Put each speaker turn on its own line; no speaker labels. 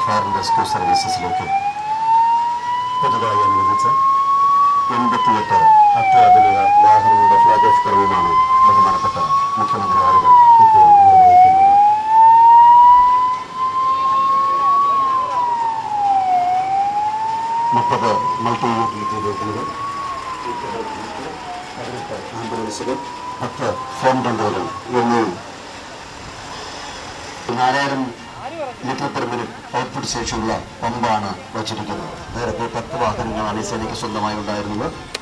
fire and rescue സർവീസസിലേക്ക് പുതുതായി അനുവദിച്ച എൺപത്തിയെട്ട് അത്യാധുനിക വാഹനങ്ങളുടെ ഫ്ലാഗ് ഓഫ് കർവുമാണ് ബഹുമാനപ്പെട്ട മുഖ്യമന്ത്രി ആളുകൾ ഇപ്പോൾ നിർവഹിക്കുന്നത് മുപ്പത് മൾട്ടി യൂട്ടിലിറ്റി വെഹിക്കിളുകൾ പതിനെട്ട് ആംബുലൻസുകൾ പത്ത് ഫോൺ ബണ്ടുകൾ എന്നീ നാലായിരം ലിറ്റർ പെർ മിനിറ്റ് ഔട്ട്പുട്ട് ശേഷിയുള്ള പമ്പാണ് വച്ചിരിക്കുന്നത് നേരത്തെ പത്ത് വാഹനങ്ങളാണ് ഈ സേനയ്ക്ക് സ്വന്തമായി ഉണ്ടായിരുന്നത്